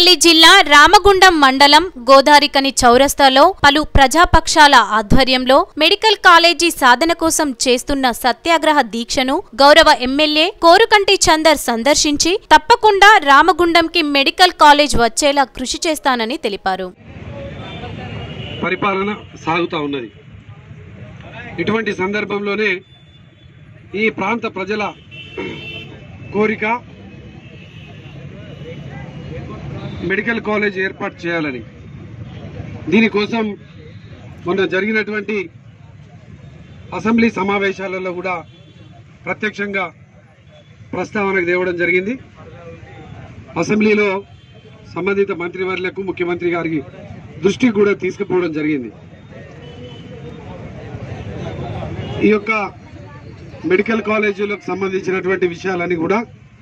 పెద్దపల్లి జిల్లా రామగుండం మండలం గోదారికని చౌరస్తాలో పలు ప్రజాపక్షాల ఆధ్వర్యంలో మెడికల్ కాలేజీ సాధన కోసం చేస్తున్న సత్యాగ్రహ దీక్షను గౌరవ ఎమ్మెల్యే కోరుకంటి చందర్ సందర్శించి తప్పకుండా రామగుండంకి మెడికల్ కాలేజ్ వచ్చేలా కృషి చేస్తానని తెలిపారు పరిపాలన సాగుతూ ఉన్నది ఇటువంటి సందర్భంలోనే ఈ ప్రాంత ప్రజల కోరిక మెడికల్ కాలేజ్ ఏర్పాటు చేయాలని దీనికోసం మొన్న జరిగినటువంటి అసెంబ్లీ సమావేశాలలో కూడా ప్రత్యక్షంగా ప్రస్తావనకు తేవడం జరిగింది అసెంబ్లీలో సంబంధిత మంత్రివర్యులకు ముఖ్యమంత్రి గారికి దృష్టికి కూడా తీసుకుపోవడం జరిగింది ఈ యొక్క మెడికల్ కాలేజీలకు సంబంధించినటువంటి విషయాలన్నీ కూడా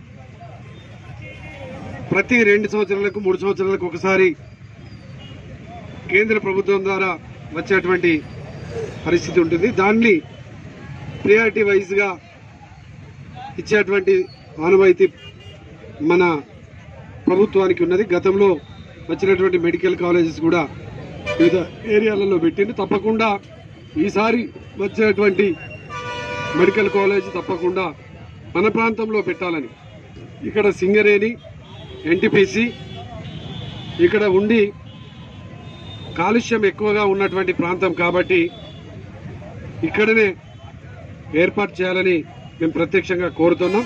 ప్రతి రెండు సంవత్సరాలకు మూడు సంవత్సరాలకు ఒకసారి కేంద్ర ప్రభుత్వం ద్వారా వచ్చేటువంటి పరిస్థితి ఉంటుంది దాన్ని ప్రియారిటీ వైజ్గా ఇచ్చేటువంటి ఆనవాయితీ మన ప్రభుత్వానికి ఉన్నది గతంలో వచ్చినటువంటి మెడికల్ కాలేజెస్ కూడా వివిధ ఏరియాలలో పెట్టింది తప్పకుండా ఈసారి వచ్చేటువంటి మెడికల్ కాలేజ్ తప్పకుండా మన ప్రాంతంలో పెట్టాలని ఇక్కడ సింగరేణి ఎన్టీపీసీ ఇక్కడ ఉండి కాలుష్యం ఎక్కువగా ఉన్నటువంటి ప్రాంతం కాబట్టి ఇక్కడనే ఏర్పాటు చేయాలని మేము ప్రత్యక్షంగా కోరుతున్నాం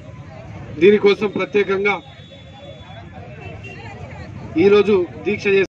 దీనికోసం ప్రత్యేకంగా ఈరోజు దీక్ష చేసి